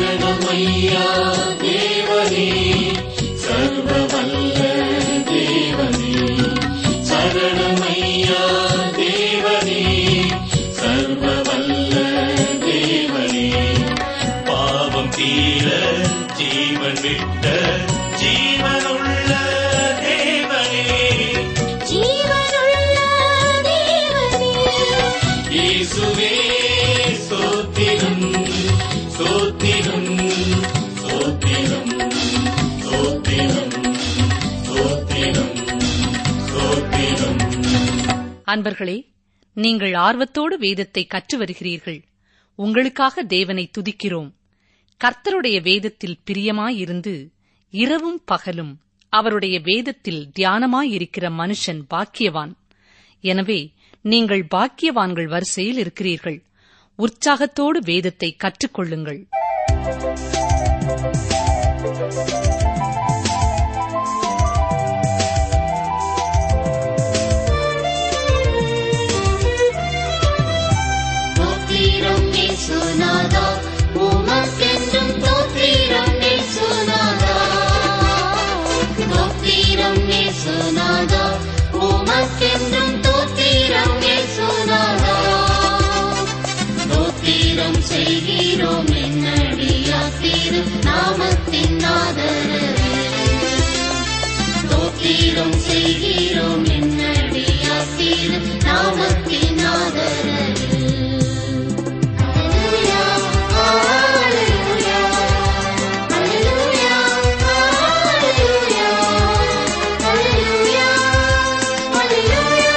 சரணமையா தேவனே சர்வ வல்ல தேவனே சரணமையா தேவனே சர்வ வல்ல தேவனே பாவம் தீர ஜீவன் விட்ட ஜீவனுள்ள தேவனே ஜீவனுள்ள தேவனே இயேசுவே சோத்திரம் சோத்திரம் சோத்திரம் சோத்திரம் சோத்திரம் சோத்திரம் அன்பர்களே நீங்கள் ஆர்வத்தோடு வேதத்தை கற்று வருகிறீர்கள் உங்களுக்காக தேவனை துதிக்கிறோம் கர்த்தருடைய வேதத்தில் பிரியமாயிருந்து இரவும் பகலும் அவருடைய வேதத்தில் தியானமாயிருக்கிற மனுஷன் பாக்கியவான் எனவே நீங்கள் பாக்கியவான்கள் வரிசையில் இருக்கிறீர்கள் உற்சாகத்தோடு வேதத்தை கற்றுக்கொள்ளுங்கள் தோத்திரம் இயேசுநாதா உமக்கென்றும் தோத்திரம் இயேசுநாதா தோத்திரம் இயேசுநாதா உமக்கென்றும் தோத்திரம் இயேசுநாதா தோத்திரம் செய்கிறோம் என்னடியா திரு நாமத்தின் ஆதரவே தோத்திரம் செய்கிறோம் என்னடியா திரு நாமத்தின் ஆதரவே Hallelujah, hallelujah, hallelujah, hallelujah, hallelujah,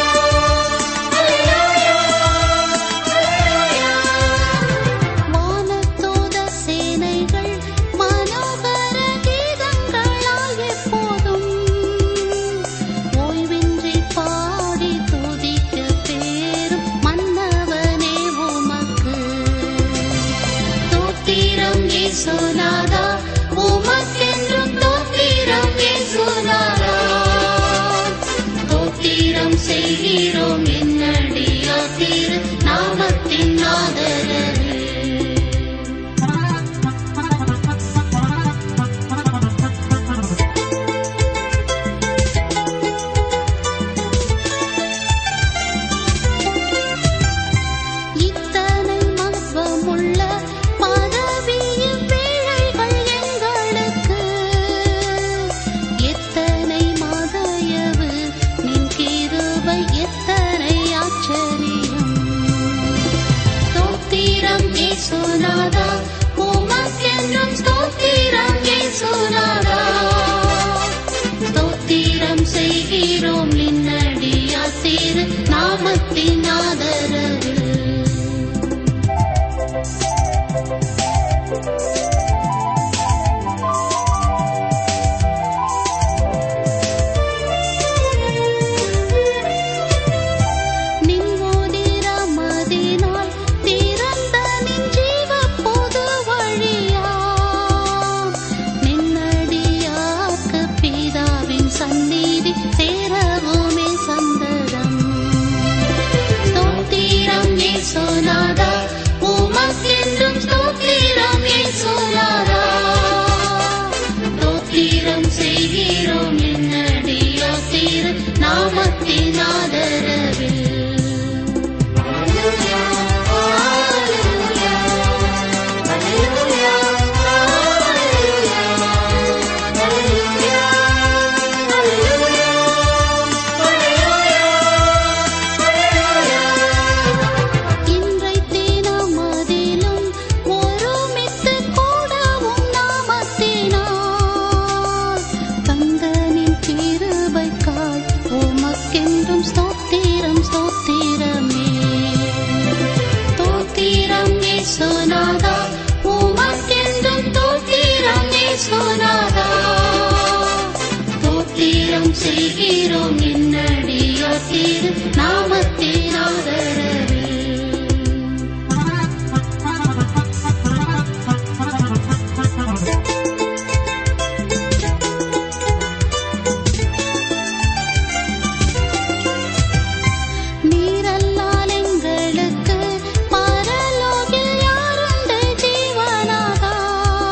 hallelujah. வானத்தோத சேனைகள் மனோகர கீதங்களால் எப்போதும் ஓய்வின்றி பாடி துதிக்க பேரும் மன்னவனே உமக்கு தோத்திரம் இயேசுநாதா உமக்கென்றும் தோத்திரம் இயேசுநாதா தோத்திரம் செய்கிறோம் என்னடியா திரு நாமத்தின் ஆதரவே இத்தனை மகத்துவமுள்ள பதவியின் பிழைகள் எங்களுக்கு எத்தனை மதயவு நின் கிருபை எத்தனை ஆச்சரியம் ஸ்தோத்திரம் இயேசுநாதா உமக்கென்றும் ஸ்தோத்திரம் இயேசுநாதா ஸ்தோத்திரம் செய்கிறோம் நின்னடியா திரு நாமத்தின் ஆதரவு நின்மோதிரமதினால் திறந்த நின் ஜீவப் பொது வழியாம். நின்னடியார்க்கு பிதாவின் சந்நிதி சேரவுமே சந்ததம். ஸ்தோத்திரம் இயேசுநாதா, உமக்கென்றும் ஸ்தோத்திரம் இயேசுநாதா. ஸ்தோத்திரம் செய்கிறோம் என்னடியா திரு நாமத்தின் ஆதரவில் இன்றை தினமதிலும் ஒருமித்து கூடவும் நாமத்தினால் தந்தனின் கிருபைக்காய் உமக்கென்றும் ஸ்தோத்திரம் ஸ்தோத்திரமே தோத்திரம் இயேசுநாதா உமக்கென்றும் தோத்திரம் இயேசுநாதா தோத்திரம் செய்கிறோம் என்னடியா திரு நாமத்தின் ஆதரவே நீரல்லால் எங்களுக்கு பரலோகில் யாருண்டு ஜீவனாதா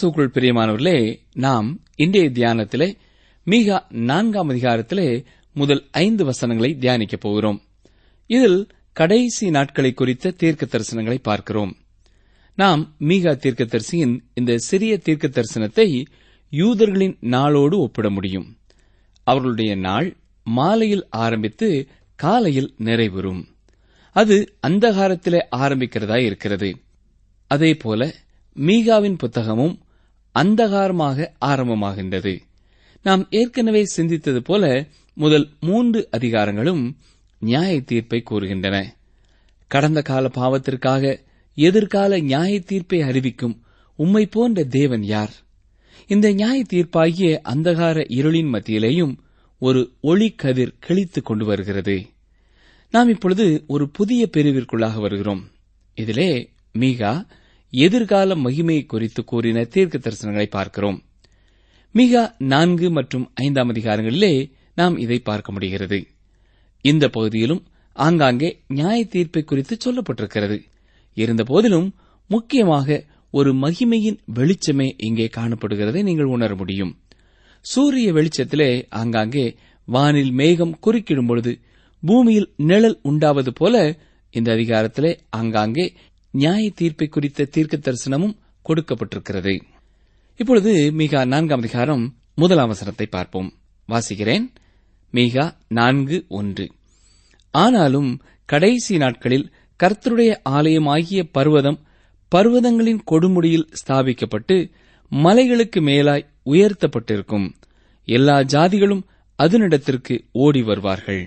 கிறிஸ்துக்குள் பிரியமானவர்களே நாம் இன்றைய தியானத்திலே மீகா நான்காம் அதிகாரத்திலே முதல் ஐந்து வசனங்களை தியானிக்கப் போகிறோம் இதில் கடைசி நாட்களை குறித்த தீர்க்க தரிசனங்களை பார்க்கிறோம் நாம் மீகா தீர்க்கதரிசியின் இந்த சிறிய தீர்க்க தரிசனத்தை யூதர்களின் நாளோடு ஒப்பிட முடியும் அவர்களுடைய நாள் மாலையில் ஆரம்பித்து காலையில் நிறைவுறும் அது அந்தகாரத்திலே ஆரம்பிக்கிறதா இருக்கிறது அதேபோல மீகாவின் புத்தகமும் அந்தகாரமாக ஆரம்பமாகின்றது நாம் ஏற்கனவே சிந்தித்தது போல முதல் மூன்று அதிகாரங்களும் நியாய தீர்ப்பை கூறுகின்றன கடந்த கால பாவத்திற்காக எதிர்கால நியாய தீர்ப்பை அறிவிக்கும் உம்மை போன்ற தேவன் யார் இந்த நியாய தீர்ப்பாகிய அந்தகார இருளின் மத்தியிலேயும் ஒரு ஒளி கதிர் கிழித்துக் கொண்டு வருகிறது நாம் இப்பொழுது ஒரு புதிய பிரிவிற்குள்ளாக வருகிறோம் இதிலே மீகா எதிர்கால மகிமையை குறித்து கூறின தீர்க்க தரிசனங்களை பார்க்கிறோம் மீகா நான்கு மற்றும் ஐந்தாம் அதிகாரங்களிலே நாம் இதை பார்க்க முடிகிறது இந்த பகுதியிலும் ஆங்காங்கே நியாய தீர்ப்பை குறித்து சொல்லப்பட்டிருக்கிறது இருந்தபோதிலும் முக்கியமாக ஒரு மகிமையின் வெளிச்சமே இங்கே காணப்படுகிறதை நீங்கள் உணர முடியும் சூரிய வெளிச்சத்திலே ஆங்காங்கே வானில் மேகம் குறுக்கிடும் பொழுது பூமியில் நிழல் உண்டாவது போல இந்த அதிகாரத்திலே ஆங்காங்கே நியாய தீர்ப்பை குறித்த தீர்க்க தரிசனமும் கொடுக்கப்பட்டிருக்கிறது இப்பொழுது மீகா நான்காம் அதிகாரம் முதல் அவசரத்தை பார்ப்போம் வாசிக்கிறேன் மீகா நான்கு ஒன்று ஆனாலும் கடைசி நாட்களில் கர்த்தருடைய ஆலயமாகிய பர்வதம் பர்வதங்களின் கொடுமுடியில் ஸ்தாபிக்கப்பட்டு மலைகளுக்கு மேலாய் உயர்த்தப்பட்டிருக்கும் எல்லா ஜாதிகளும் அதனிடத்திற்கு ஓடி வருவார்கள்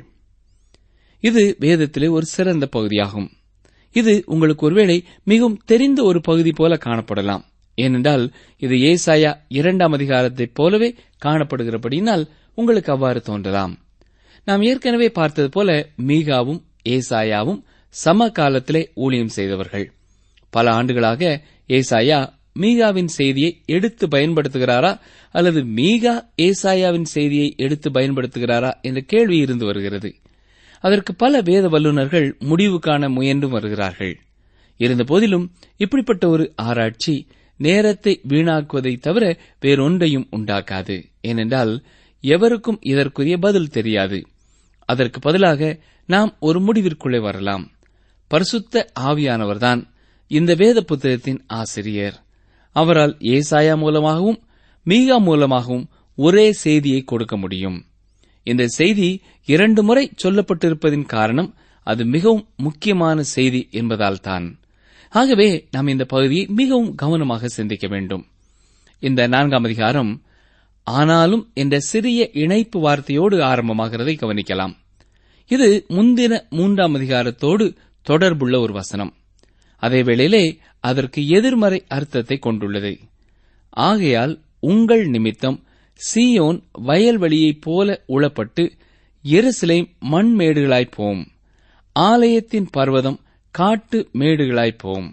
இது வேதத்திலே ஒரு சிறந்த பகுதியாகும் இது உங்களுக்கு ஒருவேளை மிகவும் தெரிந்த ஒரு பகுதி போல காணப்படலாம் ஏனென்றால் இது ஏசாயா இரண்டாம் அதிகாரத்தைப் போலவே காணப்படுகிறபடியினால் உங்களுக்கு அவ்வாறு தோன்றலாம் நாம் ஏற்கனவே பார்த்தது போல மீகாவும் ஏசாயாவும் சம காலத்திலே ஊழியம் செய்தவர்கள் பல ஆண்டுகளாக ஏசாயா மீகாவின் செய்தியை எடுத்து பயன்படுத்துகிறாரா அல்லது மீகா ஏசாயாவின் செய்தியை எடுத்து பயன்படுத்துகிறாரா என்ற கேள்வி இருந்து வருகிறது அதற்கு பல வேத வல்லுநர்கள் முடிவு காண முயன்றும் வருகிறார்கள் இருந்தபோதிலும் இப்படிப்பட்ட ஒரு ஆராய்ச்சி நேரத்தை வீணாக்குவதை தவிர வேறொன்றையும் உண்டாக்காது ஏனென்றால் எவருக்கும் இதற்குரிய பதில் தெரியாது அதற்கு பதிலாக நாம் ஒரு முடிவிற்குள்ளே வரலாம் பரிசுத்த ஆவியானவர்தான் இந்த வேத புத்தகத்தின் ஆசிரியர் அவரால் ஏசாயா மூலமாகவும் மீகா மூலமாகவும் ஒரே செய்தியை கொடுக்க முடியும் இந்த செய்தி இரண்டு முறை சொல்லப்பட்டிருப்பதின் காரணம் அது மிகவும் முக்கியமான செய்தி என்பதால் தான் ஆகவே நாம் இந்த பகுதியை மிகவும் கவனமாக சிந்திக்க வேண்டும் இந்த நான்காம் அதிகாரம் ஆனாலும் என்ற சிறிய இணைப்பு வார்த்தையோடு ஆரம்பமாகிறதை கவனிக்கலாம் இது முந்தின மூன்றாம் அதிகாரத்தோடு தொடர்புள்ள ஒரு வசனம் அதே வேளையிலே அதற்கு எதிர்மறை அர்த்தத்தை கொண்டுள்ளது ஆகையால் உங்கள் நிமித்தம் சீயோன் வயல்வெளியைப் போல உளப்பட்டு எருசலேம் மண்மேடுகளாய்ப் போம் ஆலயத்தின் பர்வதம் காட்டு மேடுகளாய்ப் போம்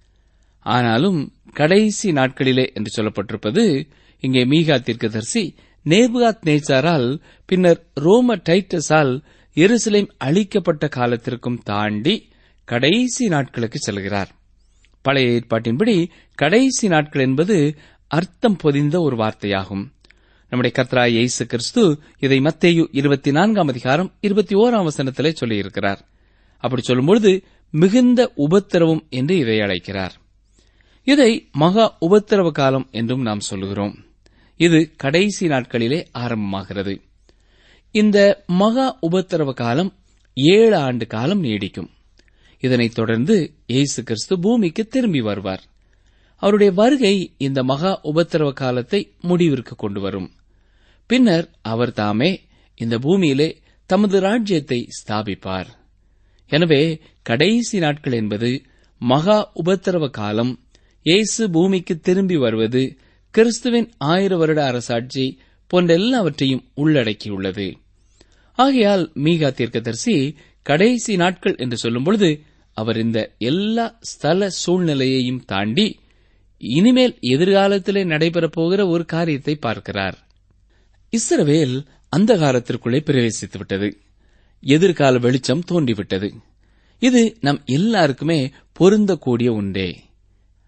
ஆனாலும் கடைசி நாட்களிலே என்று சொல்லப்பட்டிருப்பது இங்கே மீகா தீர்க்கதரிசி நேபுகாத் நேச்சாரால் பின்னர் ரோம டைட்டஸால் எருசலேம் அழிக்கப்பட்ட காலத்திற்கும் தாண்டி கடைசி நாட்களுக்கு செல்கிறார் பழைய ஏற்பாட்டின்படி கடைசி நாட்கள் என்பது அர்த்தம் பொதிந்த ஒரு வார்த்தையாகும் நம்முடைய கத்ராய் இயேசு கிறிஸ்து இதை மத்தேயு இருபத்தி நான்காம் அதிகாரம் இருபத்தி ஓராம் வசனத்திலே சொல்லியிருக்கிறார் அப்படி சொல்லும்பொழுது மிகுந்த உபத்திரவம் என்று இதை அழைக்கிறார் இதை மகா உபத்திரவ காலம் என்றும் நாம் சொல்லுகிறோம் இது கடைசி நாட்களிலே ஆரம்பமாகிறது இந்த மகா உபத்திரவ காலம் ஏழு ஆண்டு காலம் நீடிக்கும் இதனைத் தொடர்ந்து இயேசு கிறிஸ்து பூமிக்கு திரும்பி வருவார் அவருடைய வருகை இந்த மகா உபத்திரவ காலத்தை முடிவிற்கு கொண்டு வரும் பின்னர் அவர் தாமே இந்த பூமியிலே தமது ராஜ்யத்தை ஸ்தாபிப்பார் எனவே கடைசி நாட்கள் என்பது மகா உபத்திரவ காலம் இயேசு பூமிக்கு திரும்பி வருவது கிறிஸ்துவின் ஆயிர வருட அரசாட்சி போன்ற எல்லாவற்றையும் உள்ளடக்கியுள்ளது ஆகையால் மீகா தீர்க்கதரிசி கடைசி நாட்கள் என்று சொல்லும் பொழுது அவர் இந்த எல்லா ஸ்தல சூழ்நிலையையும் தாண்டி இனிமேல் எதிர்காலத்திலே நடைபெறப் போகிற ஒரு காரியத்தை பார்க்கிறார் இஸ்ரவேல் அந்தகாரத்திற்குள்ளே பிரவேசித்து விட்டது எதிர்கால வெளிச்சம் தோன்றிவிட்டது இது நம் எல்லாருக்குமே பொருந்தக்கூடிய ஒன்றே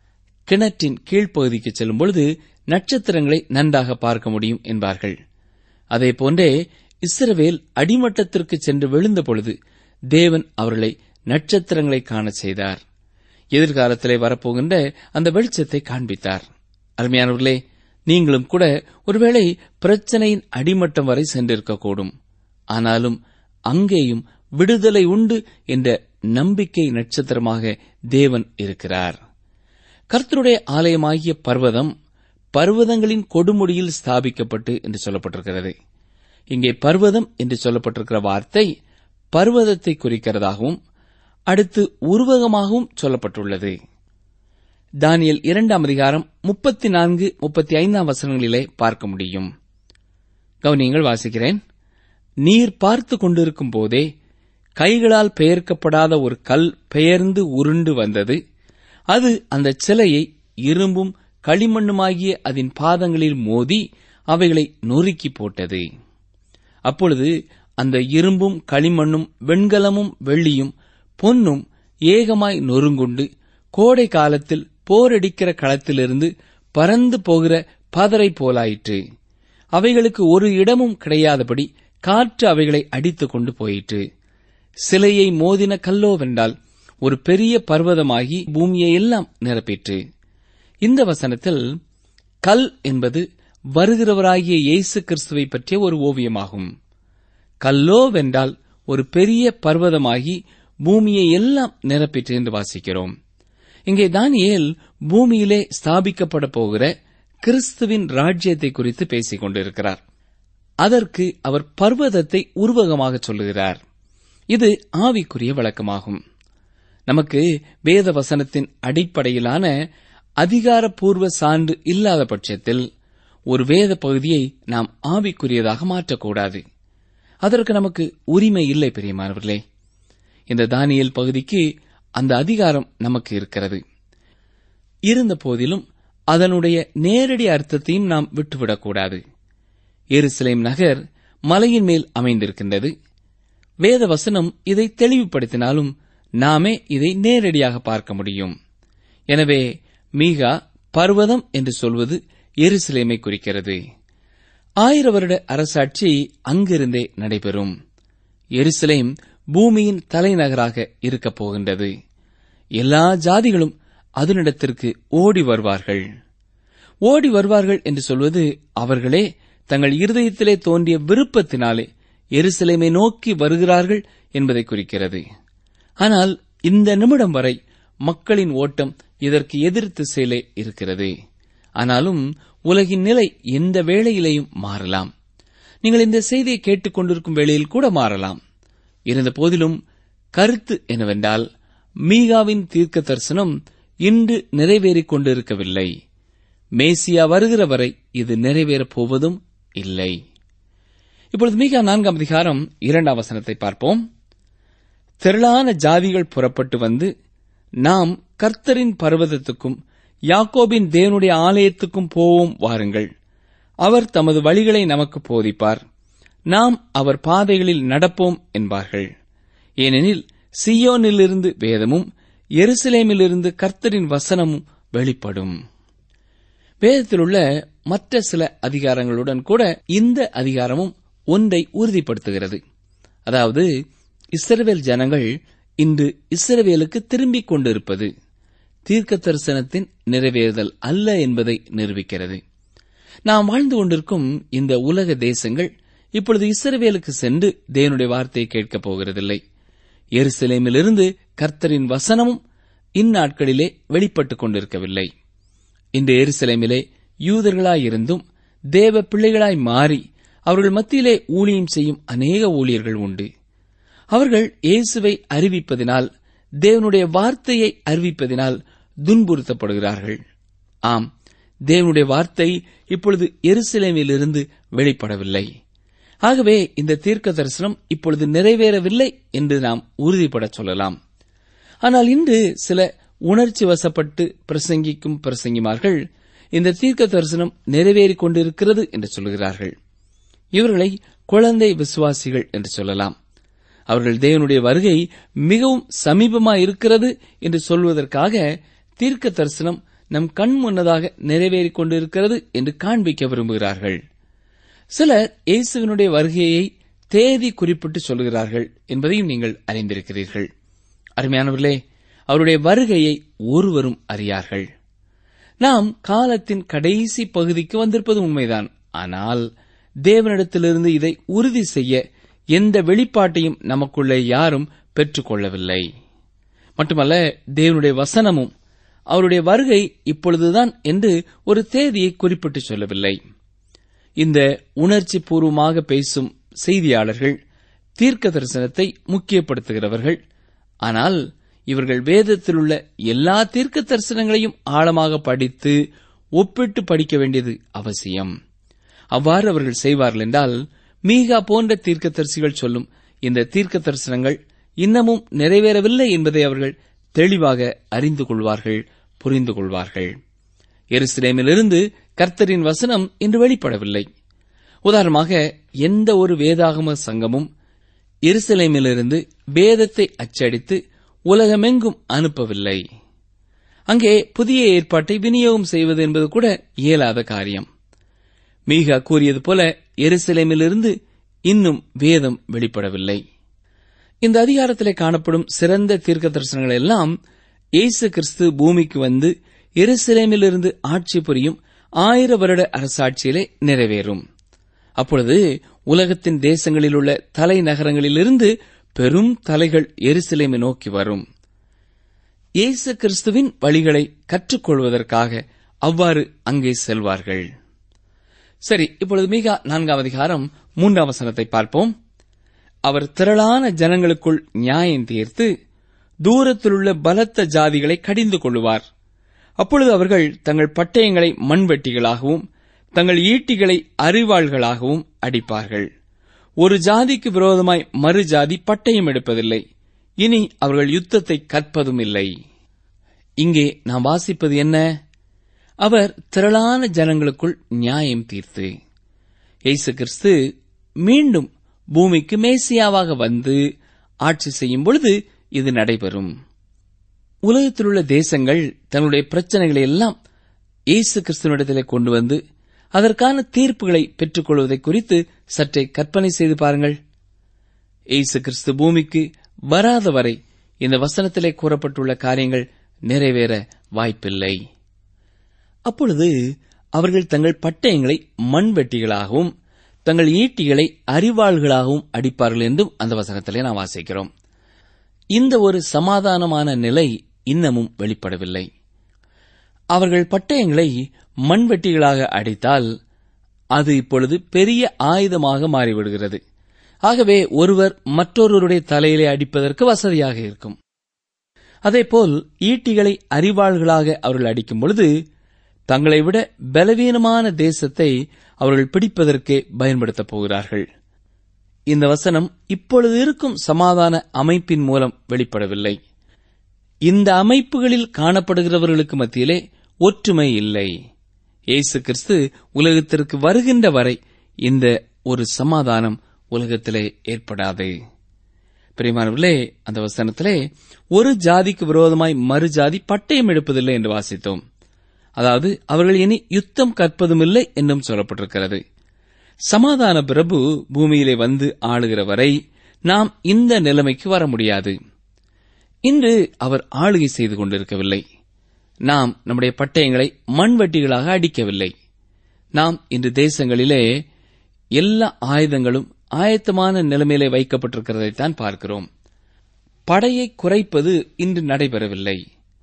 கிணற்றின் கீழ்ப்பகுதிக்கு செல்லும் பொழுது நட்சத்திரங்களை நன்றாக பார்க்க முடியும் என்பார்கள் அதே போன்றே இஸ்ரவேல் அடிமட்டத்திற்கு சென்று விழுந்த பொழுது தேவன் அவர்களை நட்சத்திரங்களை காண செய்தார் எதிர்காலத்திலே வரப்போகின்ற அந்த வெளிச்சத்தை காண்பித்தார் அருமையானவர்களே நீங்களும் கூட ஒருவேளை பிரச்சனையின் அடிமட்டம் வரை சென்றிருக்கக்கூடும் ஆனாலும் அங்கேயும் விடுதலை உண்டு என்ற நம்பிக்கை நட்சத்திரமாக தேவன் இருக்கிறார் கர்த்தருடைய ஆலயமாகிய பர்வதம் பர்வதங்களின் கொடுமுடியில் ஸ்தாபிக்கப்பட்டு என்று சொல்லப்பட்டிருக்கிறது இங்கே பர்வதம் என்று சொல்லப்பட்டிருக்கிற வார்த்தை பர்வதத்தை குறிக்கிறதாகவும் அடுத்து உருவகமாகவும் சொல்லப்பட்டுள்ளது தானியல் இரண்டாம் அதிகாரம் முப்பத்தி நான்கு முப்பத்தி ஐந்தாம் வசனங்களிலே பார்க்க முடியும் கவனியங்கள் வாசிக்கிறேன் நீர் பார்த்து கொண்டிருக்கும் போதே கைகளால் பெயர்க்கப்படாத ஒரு கல் பெயர்ந்து உருண்டு வந்தது அது அந்த சிலையை இரும்பும் களிமண்ணுமாகிய அதன் பாதங்களில் மோதி அவைகளை நொறுக்கி போட்டது அப்பொழுது அந்த இரும்பும் களிமண்ணும் வெண்கலமும் வெள்ளியும் பொன்னும் ஏகமாய் நொறுங்குண்டு கோடை காலத்தில் போரடிக்கிற களத்திலிருந்து பறந்து போகிற பதரை போலாயிற்று அவைகளுக்கு ஒரு இடமும் கிடையாதபடி காற்று அவைகளை அடித்துக் கொண்டு போயிற்று சிலையை மோதின கல்லோவென்றால் ஒரு பெரிய பர்வதமாகி பூமியை எல்லாம் நிரப்பிற்று இந்த வசனத்தில் கல் என்பது வருகிறவராகிய இயேசு கிறிஸ்துவை பற்றிய ஒரு ஓவியமாகும் கல்லோவென்றால் ஒரு பெரிய பர்வதமாகி பூமியை எல்லாம் நிரப்பிற்று என்று வாசிக்கிறோம் இங்கே தானியேல் பூமியிலே ஸ்தாபிக்கப்பட போகிற கிறிஸ்துவின் ராஜ்யத்தை குறித்து பேசிக் கொண்டிருக்கிறார் அதற்கு அவர் பர்வதத்தை உருவகமாக சொல்லுகிறார் இது ஆவிக்குரிய விளக்கமாகும் நமக்கு வேத வசனத்தின் அடிப்படையிலான அதிகாரப்பூர்வ சான்று இல்லாத பட்சத்தில் ஒரு வேத பகுதியை நாம் ஆவிக்குரியதாக மாற்றக்கூடாது அதற்கு நமக்கு உரிமை இல்லை பெரியமானவர்களே இந்த தானியல் பகுதிக்கு அந்த அதிகாரம் நமக்கு இருக்கிறது இருந்த போதிலும் அதனுடைய நேரடி அர்த்தத்தையும் நாம் விட்டுவிடக்கூடாது எருசலேம் நகர் மலையின் மேல் அமைந்திருக்கின்றது வேத வசனம் இதை தெளிவுபடுத்தினாலும் நாமே இதை நேரடியாக பார்க்க முடியும் எனவே மீகா பர்வதம் என்று சொல்வது எருசலேமை குறிக்கிறது ஆயிர வருட அரசாட்சி அங்கிருந்தே நடைபெறும் எருசலேம் பூமியின் தலைநகராக இருக்கப் போகின்றது எல்லா ஜாதிகளும் அதனிடத்திற்கு ஓடி வருவார்கள் ஓடி வருவார்கள் என்று சொல்வது அவர்களே தங்கள் இருதயத்திலே தோன்றிய விருப்பத்தினாலே எருசலேமை நோக்கி வருகிறார்கள் என்பதை குறிக்கிறது ஆனால் இந்த நிமிடம் வரை மக்களின் ஓட்டம் இதற்கு எதிர் திசையிலே இருக்கிறது ஆனாலும் உலகின் நிலை எந்த வேளையிலேயும் மாறலாம் நீங்கள் இந்த செய்தியை கேட்டுக்கொண்டிருக்கும் வேளையில் கூட மாறலாம் இருந்த போதிலும் கருத்து என்னவென்றால் மீகாவின் தீர்க்க தரிசனம் இன்று நிறைவேறிக் கொண்டிருக்கவில்லை மேசியா வருகிற வரை இது நிறைவேறப் போவதும் இல்லை இப்பொழுது மீகா நான்காம் அதிகாரம் இரண்டாம் வசனத்தை பார்ப்போம் திரளான ஜாதிகள் புறப்பட்டு வந்து நாம் கர்த்தரின் பர்வதத்துக்கும் யாக்கோபின் தேவனுடைய ஆலயத்துக்கும் போவோம் வாருங்கள் அவர் தமது வழிகளை நமக்கு போதிப்பார் நாம் அவர் பாதைகளில் நடப்போம் என்பார்கள் ஏனெனில் சியோனிலிருந்து வேதமும் எருசலேமிலிருந்து கர்த்தரின் வசனமும் வெளிப்படும் வேதத்தில் உள்ள மற்ற சில அதிகாரங்களுடன் கூட இந்த அதிகாரமும் ஒன்றை உறுதிப்படுத்துகிறது அதாவது இஸ்ரவேல் ஜனங்கள் இன்று இஸ்ரவேலுக்கு திரும்பிக் கொண்டிருப்பது தீர்க்க தரிசனத்தின் நிறைவேறுதல் அல்ல என்பதை நிரூபிக்கிறது நாம் வாழ்ந்து கொண்டிருக்கும் இந்த உலக தேசங்கள் இப்பொழுது இஸ்ரவேலுக்கு சென்று தேவனுடைய வார்த்தையை கேட்கப் போகிறதில்லை எருசலேமிலிருந்து கர்த்தரின் வசனமும் இந்நாட்களிலே வெளிப்பட்டுக் கொண்டிருக்கவில்லை இந்த எருசலேமிலே யூதர்களாயிருந்தும் தேவ பிள்ளைகளாய் மாறி அவர்கள் மத்தியிலே ஊழியம் செய்யும் அநேக ஊழியர்கள் உண்டு அவர்கள் இயேசுவை அறிவிப்பதினால் தேவனுடைய வார்த்தையை அறிவிப்பதினால் துன்புறுத்தப்படுகிறார்கள் ஆம் தேவனுடைய வார்த்தை இப்பொழுது எருசலேமிலிருந்து வெளிப்படவில்லை ஆகவே இந்த தீர்க்க தரிசனம் இப்பொழுது நிறைவேறவில்லை என்று நாம் உறுதிபட சொல்லலாம் ஆனால் இன்று சில உணர்ச்சி வசப்பட்டு பிரசங்கிக்கும் பிரசங்கிமார்கள் இந்த தீர்க்க தரிசனம் நிறைவேறிக் கொண்டிருக்கிறது என்று சொல்கிறார்கள் இவர்களை குழந்தை விசுவாசிகள் என்று சொல்லலாம் அவர்கள் தேவனுடைய வருகை மிகவும் சமீபமாயிருக்கிறது என்று சொல்வதற்காக தீர்க்க தரிசனம் நம் கண் முன்னதாக நிறைவேறிக் கொண்டிருக்கிறது என்று காண்பிக்க விரும்புகிறார்கள் சிலர் இயேசுவினுடைய வருகையை தேதி குறிப்பிட்டு சொல்கிறார்கள் என்பதையும் நீங்கள் அறிந்திருக்கிறீர்கள் அருமையானவர்களே அவருடைய வருகையை ஒருவரும் அறியார்கள் நாம் காலத்தின் கடைசி பகுதிக்கு வந்திருப்பது உண்மைதான் ஆனால் தேவனிடத்திலிருந்து இதை உறுதி செய்ய எந்த வெளிப்பாட்டையும் நமக்குள்ளே யாரும் பெற்றுக்கொள்ளவில்லை மட்டுமல்ல தேவனுடைய வசனமும் அவருடைய வருகை இப்பொழுதுதான் என்று ஒரு தேதியை குறிப்பிட்டு சொல்லவில்லை இந்த உணர்ச்சி பூர்வமாக பேசும் செய்தியாளர்கள் தீர்க்க தரிசனத்தை முக்கியப்படுத்துகிறவர்கள் ஆனால் இவர்கள் வேதத்தில் உள்ள எல்லா தீர்க்க தரிசனங்களையும் ஆழமாக படித்து ஒப்பிட்டு படிக்க வேண்டியது அவசியம் அவ்வாறு அவர்கள் செய்வார்கள் என்றால் மீகா போன்ற தீர்க்கதரிசிகள் சொல்லும் இந்த தீர்க்க தரிசனங்கள் இன்னமும் நிறைவேறவில்லை என்பதை அவர்கள் தெளிவாக அறிந்து கொள்வார்கள் புரிந்து கொள்வார்கள் எருசலேமிலிருந்து கர்த்தரின் வசனம் இன்று வெளிப்படவில்லை உதாரணமாக எந்த ஒரு வேதாகம சங்கமும் எருசலேமிலிருந்து வேதத்தை அச்சடித்து உலகமெங்கும் அனுப்பவில்லை அங்கே புதிய ஏற்பாட்டை விநியோகம் செய்வது என்பது கூட இயலாத காரியம் மீகா கூறியது போல எருசலேமிலிருந்து இன்னும் வேதம் வெளிப்படவில்லை இந்த அதிகாரத்திலே காணப்படும் சிறந்த தீர்க்க தரிசனங்கள் எல்லாம் இயேசு கிறிஸ்து பூமிக்கு வந்து எருசலேமிலிருந்து ஆட்சி புரியும் ஆயிர வருட அரசாட்சியிலே நிறைவேறும் அப்பொழுது உலகத்தின் தேசங்களில் உள்ள தலைநகரங்களிலிருந்து பெரும் தலைகள் எருசலேமை நோக்கி வரும் இயேசு கிறிஸ்துவின் வழிகளை கற்றுக்கொள்வதற்காக அவ்வாறு அங்கே செல்வார்கள் சரி இப்பொழுது மிக நான்காம் அதிகாரம் மூன்றாம் வசனத்தை பார்ப்போம் அவர் திரளான ஜனங்களுக்குள் நியாயம் தீர்த்து தூரத்திலுள்ள பலத்த ஜாதிகளை கடிந்து கொள்ளுவார் அப்பொழுது அவர்கள் தங்கள் பட்டயங்களை மண்வெட்டிகளாகவும் தங்கள் ஈட்டிகளை அறிவாள்களாகவும் அடிப்பார்கள் ஒரு ஜாதிக்கு விரோதமாய் மறு ஜாதி பட்டயம் எடுப்பதில்லை இனி அவர்கள் யுத்தத்தை கற்பதும் இல்லை இங்கே நாம் வாசிப்பது என்ன அவர் திரளான ஜனங்களுக்குள் நியாயம் தீர்த்து இயேசு கிறிஸ்து மீண்டும் பூமிக்கு மேசியாவாக வந்து ஆட்சி செய்யும் பொழுது இது நடைபெறும் உலகத்திலுள்ள தேசங்கள் தங்களுடைய பிரச்சனைகளை எல்லாம் இயேசு கிறிஸ்துவனிடத்திலே கொண்டு வந்து அதற்கான தீர்ப்புகளை பெற்றுக்கொள்வதை குறித்து சற்றே கற்பனை செய்து பாருங்கள் இயேசு கிறிஸ்து பூமிக்கு வராத வரை இந்த வசனத்திலே கூறப்பட்டுள்ள காரியங்கள் நிறைவேற வாய்ப்பில்லை அப்பொழுது அவர்கள் தங்கள் பட்டயங்களை மண்வெட்டிகளாகவும் தங்கள் ஈட்டிகளை அறிவாள்களாகவும் அடிப்பார்கள் என்றும் அந்த வசனத்திலே நாம் வாசிக்கிறோம் இந்த ஒரு சமாதானமான நிலை இன்னமும் வெளிப்படவில்லை அவர்கள் பட்டயங்களை மண்வெட்டிகளாக அடித்தால் அது இப்பொழுது பெரிய ஆயுதமாக மாறிவிடுகிறது ஆகவே ஒருவர் மற்றொருவருடைய தலையிலே அடிப்பதற்கு வசதியாக இருக்கும் அதேபோல் ஈட்டிகளை அறிவாள்களாக அவர்கள் அடிக்கும் பொழுது தங்களை விட பலவீனமான தேசத்தை அவர்கள் பிடிப்பதற்கே பயன்படுத்தப் போகிறார்கள் இந்த வசனம் இப்பொழுது இருக்கும் சமாதான அமைப்பின் மூலம் வெளிப்படவில்லை இந்த அமைப்புகளில் காணப்படுகிறவர்களுக்கு மத்தியிலே ஒற்றுமை இல்லை இயேசு கிறிஸ்து உலகத்திற்கு வருகின்ற வரை இந்த ஒரு சமாதானம் உலகத்திலே ஏற்படாது பிரியமானவர்களே அந்த வசனத்திலே ஒரு ஜாதிக்கு விரோதமாய் மறு ஜாதி பட்டயம் எடுப்பதில்லை என்று வாசித்தோம் அதாவது அவர்கள் இனி யுத்தம் கற்பதும் இல்லை என்றும் சொல்லப்பட்டிருக்கிறது சமாதான பிரபு பூமியிலே வந்து ஆளுகிற வரை நாம் இந்த நிலைமைக்கு வர முடியாது இன்று அவர் ஆளுகை செய்து கொண்டிருக்கவில்லை நாம் நம்முடைய பட்டயங்களை மண்வெட்டிகளாக அடிக்கவில்லை நாம் இன்று தேசங்களிலே எல்லா ஆயுதங்களும் ஆயத்தமான நிலைமையிலே வைக்கப்பட்டிருக்கிறதைத்தான் பார்க்கிறோம் படையை குறைப்பது இன்று நடைபெறவில்லை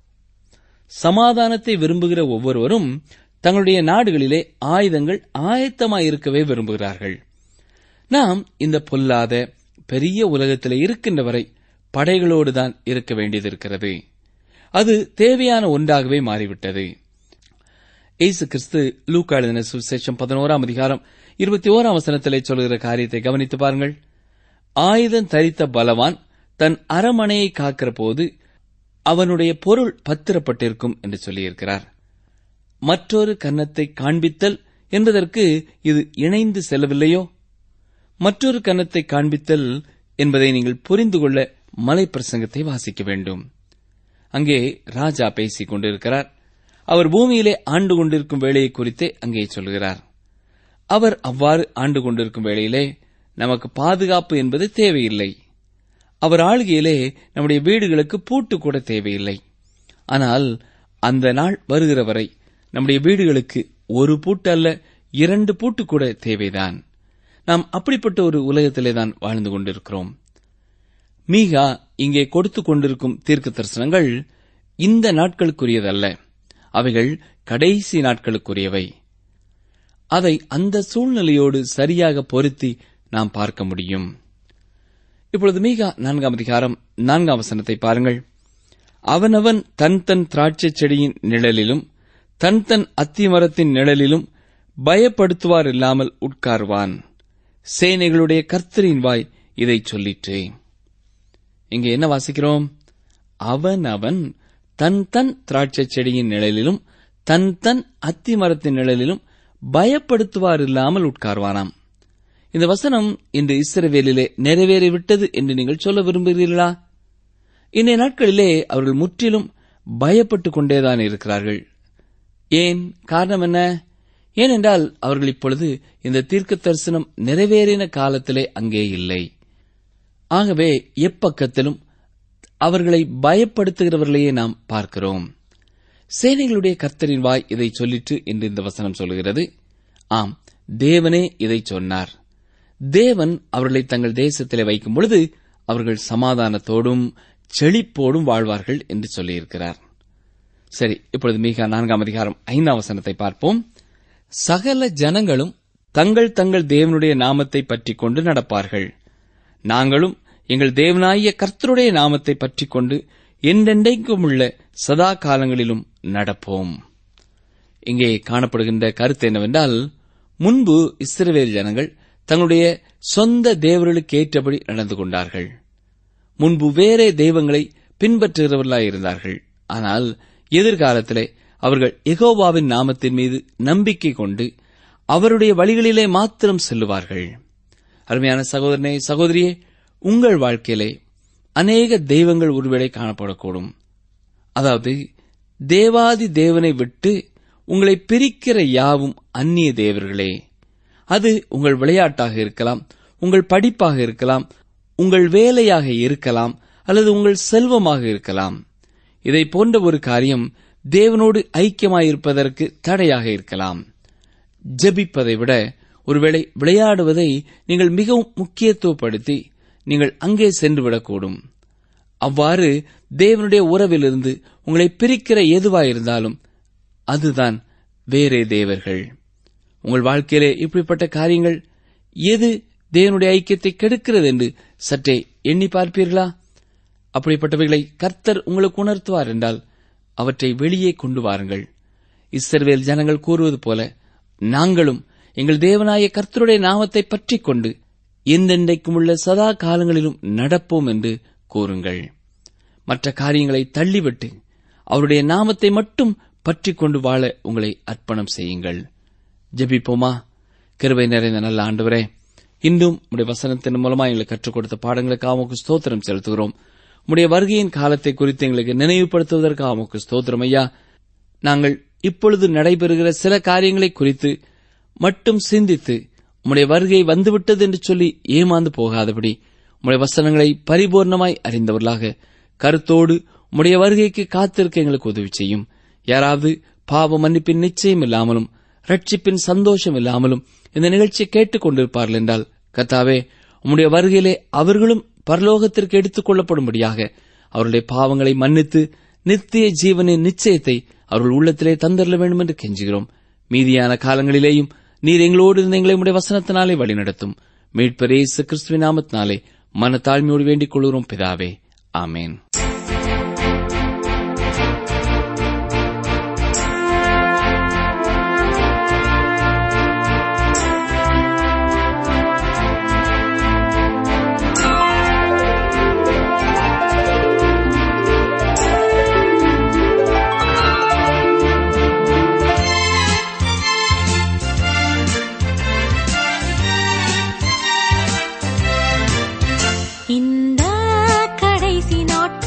சமாதானத்தை விரும்புகிற ஒவ்வொருவரும் தங்களுடைய நாடுகளிலே ஆயுதங்கள் ஆயத்தமாயிருக்கவே விரும்புகிறார்கள் நாம் இந்த பொல்லாத பெரிய உலகத்திலே இருக்கின்ற வரை படைகளோடுதான் இருக்க வேண்டியது இருக்கிறது அது தேவையான ஒன்றாகவே மாறிவிட்டது இயேசு கிறிஸ்து லூக்கா எழுதின சுவிசேஷம் பதினோராம் அதிகாரம் இருபத்தி ஓராம் வசனத்திலே சொல்கிற காரியத்தை கவனித்து பாருங்கள் ஆயுதம் தரித்த பலவான் தன் அரமனையை காக்கிற போது அவனுடைய பொருள் பத்திரப்பட்டிருக்கும் என்று சொல்லியிருக்கிறார் மற்றொரு கன்னத்தை காண்பித்தல் என்பதற்கு இது இணைந்து செல்லவில்லையோ மற்றொரு கன்னத்தை காண்பித்தல் என்பதை நீங்கள் புரிந்து கொள்ள மலை பிரசங்கத்தை வாசிக்க வேண்டும் அங்கே ராஜா பேசிக் கொண்டிருக்கிறார் அவர் பூமியிலே ஆண்டு கொண்டிருக்கும் வேலையை குறித்தே அங்கே சொல்கிறார் அவர் அவ்வாறு ஆண்டு கொண்டிருக்கும் வேளையிலே நமக்கு பாதுகாப்பு என்பது தேவையில்லை அவர் ஆளுகையிலே நம்முடைய வீடுகளுக்கு பூட்டு கூட தேவையில்லை ஆனால் அந்த நாள் வருகிற வரை நம்முடைய வீடுகளுக்கு ஒரு பூட்டு அல்ல இரண்டு பூட்டு கூட தேவைதான் நாம் அப்படிப்பட்ட ஒரு உலகத்திலே தான் வாழ்ந்து கொண்டிருக்கிறோம் மீகா இங்கே கொடுத்து கொண்டிருக்கும் தீர்க்க தரிசனங்கள் இந்த நாட்களுக்குரியதல்ல அவைகள் கடைசி நாட்களுக்குரியவை அதை அந்த சூழ்நிலையோடு சரியாக பொருத்தி நாம் பார்க்க முடியும் இப்பொழுது மீகா நான்காம் அதிகாரம் நான்காம் வசனத்தை பாருங்கள் அவனவன் தன் தன் திராட்சைச் செடியின் நிழலிலும் தன் தன் அத்திமரத்தின் நிழலிலும் பயப்படுத்துவார் இல்லாமல் உட்கார்வான் சேனைகளுடைய கர்த்தரின் வாய் இதைச் சொல்லிற்று இங்கே என்ன வாசிக்கிறோம் அவன் அவன் தன் தன் திராட்சைச் செடியின் நிழலிலும் தன் தன் அத்திமரத்தின் நிழலிலும் பயப்படுத்துவார் இல்லாமல் உட்கார்வானாம் இந்த வசனம் இன்று இஸ்ரவேலிலே நிறைவேறிவிட்டது என்று நீங்கள் சொல்ல விரும்புகிறீர்களா இன்றைய நாட்களிலே அவர்கள் முற்றிலும் பயப்பட்டுக் கொண்டேதான் இருக்கிறார்கள் ஏன் காரணம் என்ன ஏனென்றால் அவர்கள் இப்பொழுது இந்த தீர்க்க தரிசனம் நிறைவேறின காலத்திலே அங்கே இல்லை ஆகவே எப்பக்கத்திலும் அவர்களை பயப்படுத்துகிறவர்களையே நாம் பார்க்கிறோம் சேனைகளுடைய கர்த்தரின் வாய் இதை சொல்லிற்று என்று இந்த வசனம் சொல்கிறது ஆம் தேவனே இதை சொன்னார் தேவன் அவர்களை தங்கள் தேசத்திலே வைக்கும் பொழுது அவர்கள் சமாதானத்தோடும் செழிப்போடும் வாழ்வார்கள் என்று சொல்லியிருக்கிறார் சரி இப்பொழுது மிக நான்காம் அதிகாரம் ஐந்தாம் வசனத்தை பார்ப்போம் சகல ஜனங்களும் தங்கள் தங்கள் தேவனுடைய நாமத்தை பற்றிக் கொண்டு நடப்பார்கள் நாங்களும் எங்கள் தேவனாகிய கர்த்தருடைய நாமத்தை பற்றிக் கொண்டு என்றென்றைக்கும் உள்ள சதா காலங்களிலும் நடப்போம் இங்கே காணப்படுகின்ற கருத்து என்னவென்றால் முன்பு இஸ்ரவேல் ஜனங்கள் தங்களுடைய சொந்த தேவர்களுக்கு ஏற்றபடி நடந்து கொண்டார்கள் முன்பு வேறே தெய்வங்களை பின்பற்றுகிறவர்களாய் இருந்தார்கள் ஆனால் எதிர்காலத்திலே அவர்கள் எகோவாவின் நாமத்தின் மீது நம்பிக்கை கொண்டு அவருடைய வழிகளிலே மாத்திரம் செல்லுவார்கள் அருமையான சகோதரனே சகோதரியே உங்கள் வாழ்க்கையிலே அநேக தெய்வங்கள் ஒருவேளை காணப்படக்கூடும் அதாவது தேவாதி தேவனை விட்டு உங்களை பிரிக்கிற யாவும் அந்நிய தேவர்களே அது உங்கள் விளையாட்டாக இருக்கலாம் உங்கள் படிப்பாக இருக்கலாம் உங்கள் வேலையாக இருக்கலாம் அல்லது உங்கள் செல்வமாக இருக்கலாம் இதை போன்ற ஒரு காரியம் தேவனோடு ஐக்கியமாயிருப்பதற்கு தடையாக இருக்கலாம் ஜெபிப்பதை விட ஒருவேளை விளையாடுவதை நீங்கள் மிகவும் முக்கியத்துவப்படுத்தி நீங்கள் அங்கே சென்றுவிடக்கூடும் அவ்வாறு தேவனுடைய உறவிலிருந்து உங்களை பிரிக்கிற எதுவாயிருந்தாலும் அதுதான் வேறே தேவர்கள் உங்கள் வாழ்க்கையிலே இப்படிப்பட்ட காரியங்கள் எது தேவனுடைய ஐக்கியத்தை கெடுக்கிறது என்று சற்றே எண்ணி பார்ப்பீர்களா அப்படிப்பட்டவைகளை கர்த்தர் உங்களுக்கு உணர்த்துவார் என்றால் அவற்றை வெளியே கொண்டு வாருங்கள் இஸ்ரவேல் ஜனங்கள் கூறுவது போல நாங்களும் எங்கள் தேவனாய கர்த்தருடைய நாமத்தை பற்றிக் கொண்டு எந்தெண்டைக்கும் உள்ள சதா காலங்களிலும் நடப்போம் என்று கூறுங்கள் மற்ற காரியங்களை தள்ளிவிட்டு அவருடைய நாமத்தை மட்டும் பற்றிக் கொண்டு வாழ உங்களை அர்ப்பணம் செய்யுங்கள் ஜெபிப்போமா கிருபை நிறைந்த நல்ல ஆண்டவரே இன்றும் உடைய வசனத்தின் மூலமா எங்களுக்கு கற்றுக் கொடுத்த பாடங்களுக்காக உமக்கு ஸ்தோத்திரம் செலுத்துகிறோம் உடைய வருகையின் காலத்தை குறித்து எங்களுக்கு நினைவுபடுத்துவதற்காக உமக்கு ஸ்தோத்திரம் ஐயா நாங்கள் இப்பொழுது நடைபெறுகிற சில காரியங்களை குறித்து மட்டும் சிந்தித்து உம்முடைய வருகை வந்துவிட்டது என்று சொல்லி ஏமாந்து போகாதபடி உம்முடைய வசனங்களை பரிபூர்ணமாய் அறிந்தவர்களாக கருத்தோடு உம்முடைய வருகைக்கு காத்திருக்க எங்களுக்கு உதவி செய்யும் யாராவது பாவ மன்னிப்பின் நிச்சயம் இல்லாமலும் ரட்சிப்பின் சந்தோஷம் இல்லாமலும் இந்த நிகழ்ச்சியை கேட்டுக் கொண்டிருப்பார்கள் என்றால் கத்தாவே உம்முடைய வருகையிலே அவர்களும் பரலோகத்திற்கு எடுத்துக் கொள்ளப்படும்படியாக அவருடைய பாவங்களை மன்னித்து நித்திய ஜீவனின் நிச்சயத்தை அவர்கள் உள்ளத்திலே தந்தரல வேண்டும் என்று கெஞ்சுகிறோம் மீதியான காலங்களிலேயும் நீர் எங்களோடு இருந்த எங்களை உடைய வசனத்தினாலே வழிநடத்தும் மீட்பரே இயேசு கிறிஸ்துவின் நாமத்தினாலே மனத்தாழ்மையோடு வேண்டிக் கொள்கிறோம் பிதாவே ஆமேன் இந்த கடைசி நாட்கள்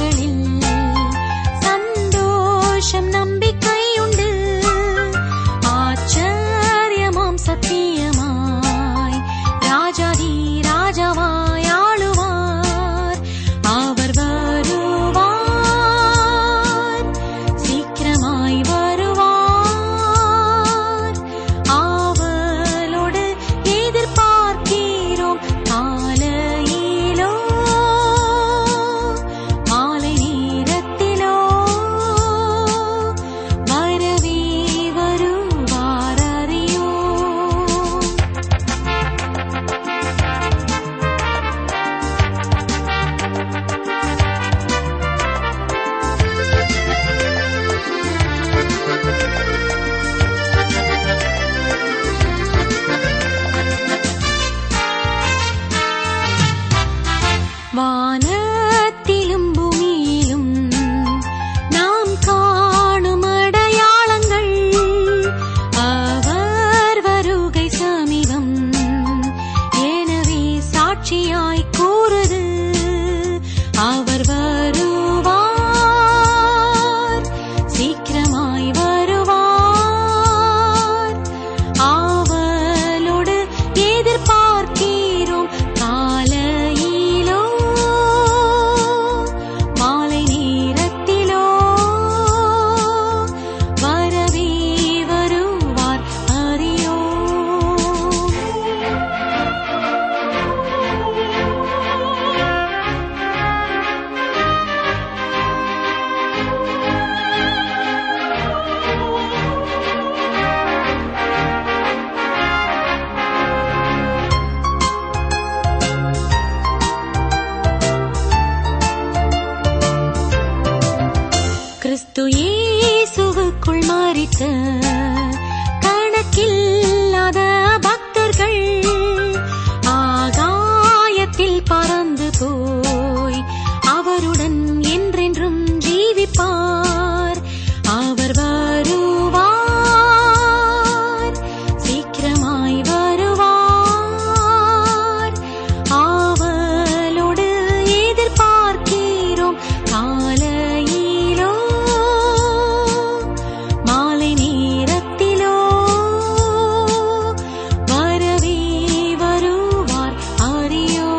சாட்சியாய் கூறுது அவர் வருவார் சீக்கிரமாய் வருவார் ஆவலோடு எதிர்பார்க்கிறோம் காலையிலோ மாலை நேரத்திலோ வரவே வருவார் அறியோ கிறிஸ்து இயேசுவுக்குள் மறித்த கணக்கில்லாத பக்தர்கள் ஆகாயத்தில் பறந்து போய் அவருடன் என்றென்றும் ஜீவிப்பார் அவர் வருவார் சீக்கிரமாய் வருவார் ஆவலோடு எதிர்பார்க்கிறோம் காலையிலோ மாலை நேரத்திலோ வரவே வருவார் அறியோ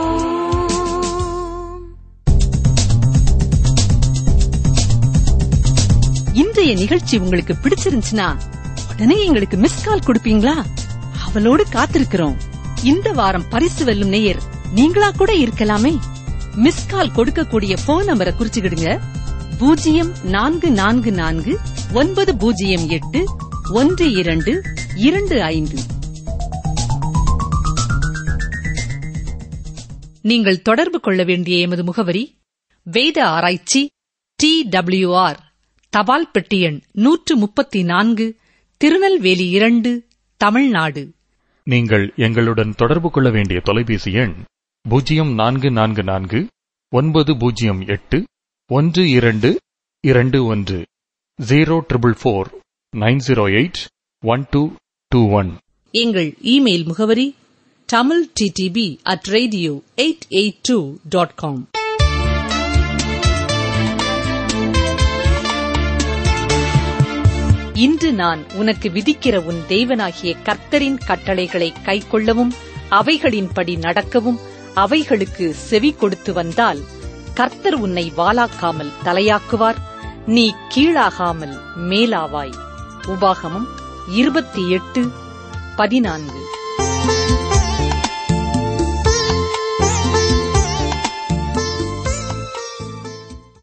இன்றைய நிகழ்ச்சி உங்களுக்கு பிடிச்சிருந்துச்சுன்னா உடனே எங்களுக்கு மிஸ் கால் கொடுப்பீங்களா அவளோடு காத்திருக்கிறோம் இந்த வாரம் பரிசு வெல்லும் நேயர் நீங்களா கூட இருக்கலாமே மிஸ் கால் கொடுக்கக்கூடிய போன் நம்பரை குறிச்சுக்கிடுங்க பூஜ்ஜியம் நான்கு நான்கு நான்கு ஒன்பது பூஜ்ஜியம் எட்டு ஒன்று இரண்டு இரண்டு ஐந்து நீங்கள் தொடர்பு கொள்ள வேண்டிய எமது முகவரி வேத ஆராய்ச்சி டி டபிள்யூஆர் தபால் பெட்டி எண் நூற்று முப்பத்தி நான்கு திருநெல்வேலி இரண்டு தமிழ்நாடு நீங்கள் எங்களுடன் தொடர்பு கொள்ள வேண்டிய தொலைபேசி எண் பூஜ்ஜியம் நான்கு நான்கு நான்கு ஒன்பது பூஜ்ஜியம் எட்டு ஒன்று இரண்டு இரண்டு ஒன்று zero triple four nine zero eight one two two one எங்கள் இமெயில் முகவரி Tamil DTP at radio eight eight two dot com இன்று நான் உனக்கு விதிக்கிற உன் தேவனாகிய கர்த்தரின் கட்டளைகளை கைக்கொள்ளவும் அவைகளின்படி நடக்கவும் அவைகளுக்கு செவி கொடுத்து வந்தால் கர்த்தர் உன்னை வாலாக்காமல் தலையாக்குவார் நீ கீழாகாமல் மேலாவாய் உபாகமம் இருபத்தி எட்டு பதினான்கு